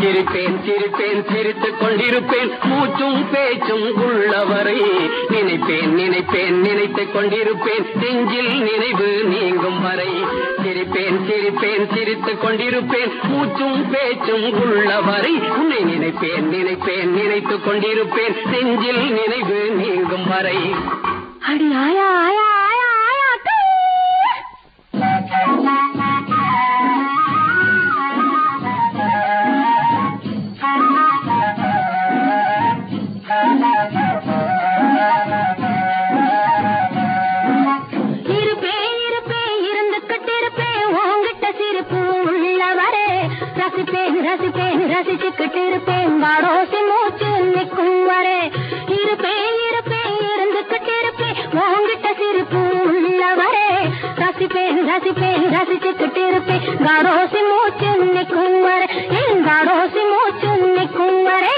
சிரிப்பேன் சிரிப்பேன் சிரித்துக் கொண்டிருப்பேன் மூச்சும் பேச்சும் உள்ளவரை நினைப்பேன் நினைப்பேன் நினைத்துக் கொண்டிருப்பேன் நெஞ்சில் நினைவு நீங்கும் வரை சிரிப்பேன் சிரிப்பேன் சிரித்துக் கொண்டிருப்பேன் மூச்சும் பேச்சும் உள்ளவரை உன்னை நினைப்பேன் நினைப்பேன் நினைத்துக் கொண்டிருப்பேன் நெஞ்சில் நினைவு நீங்கும் வரை அடி ஆயா ஆயா ஆயா ஆயா டூ. இருப்பேன் இருப்பேன் இருந்துகிட்டு இருப்பேன் உன்கிட்ட சிரிப்பு உள்ளவரே ரசிப்பேன் ரசிப்பேன் ரசிச்சுக்கிட்டு இருப்பேன் வாடோசி மூச்சு நிற்கும் வரே இருப்பேன் இருப்பேன் இருந்துகிட்டு இருப்பேன் உன்கிட்ட சிரிப்பு உள்ளவரே ரசிப்பேன் ரசிப்பேன் ரசிச்சுக்கிட்டு இருப்பேன் காடோசி மூச்சு நிற்கும் வரே என் காடோசி மூச்சு நிற்கும் வரே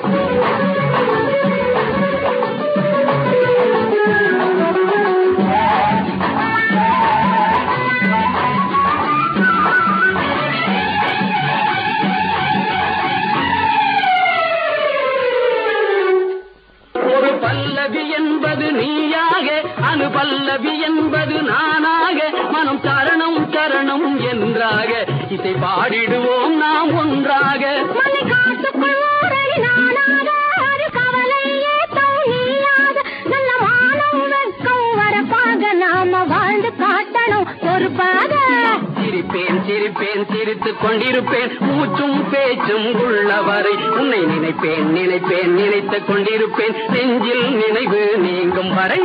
ஒரு பல்லவி என்பது நீயாக அனு பல்லவி என்பது நானாக மனம் சரணம் சரணம் என்றாக இசை பாடிடுவோம் நாம் ஒன்றாக மலை காட்டுக்குள் ஓரடி நானாக, அது கவலை ஏத்தம் நீயாக. நல்ல வானம் வெட்கம் வரப்பாக நாம வாழ்ந்து காட்டணும் பொறுப்பாக சிரிப்பேன் சிரிப்பேன் சிரித்துக் கொண்டிருப்பேன் மூச்சும் பேச்சும் உள்ளவரை உன்னை நினைப்பேன் நினைப்பேன் நினைத்துக் கொண்டிருப்பேன் நெஞ்சில் நினைவு நீங்கும் வரை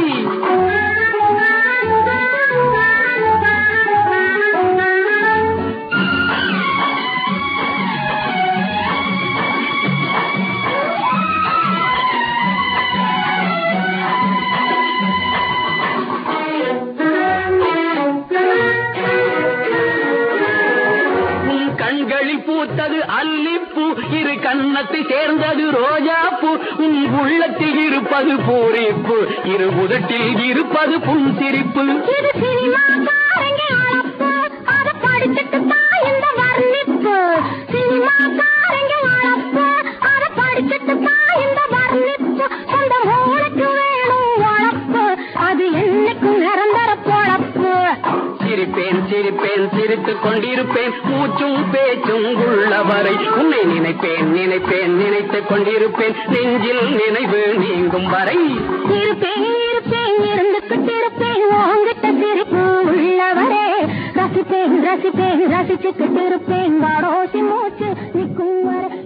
உன் கண்களில் பூத்தது அல்லிப்பூ இரு கன்னத்தை சேர்ந்தது ரோஜாப்பூ உன் உள்ளத்தில் இருப்பது பூரிப்பு இரு உதட்டில் இருப்பது புன்சிரிப்பு இது சினிமாக்காரங்க அழப்பு, அத படிச்சுட்டு தான் இந்த வர்ணிப்பு. சினிமாக்காரங்க அழப்பு, அத படிச்சுட்டு தான் இந்த வர்ணிப்பு. சொந்த மூளைக்கு வேணும் உழைப்பு, அது என்னைக்கும் நிரந்தர பொழப்பு. சிரிப்பேன் சிரிப்பேன் சிரித்துக் கொண்டிருப்பேன் மூச்சும் பேச்சும் உள்ளவரை உன்னை நினைப்பேன் நினைப்பேன் நினைத்துக் கொண்டிருப்பேன் நெஞ்சில் நினைவு நீங்கும் வரை இருப்பேன், இருப்பேன், இருந்துகிட்டு இருப்பேன், உன்கிட்ட சிரிப்பு உள்ளவரே. ரசிப்பேன் ரசிப்பேன் ரசிச்சுக்கிட்டு இருப்பேன் வாடோசி மூச்சு நிற்கும் வரை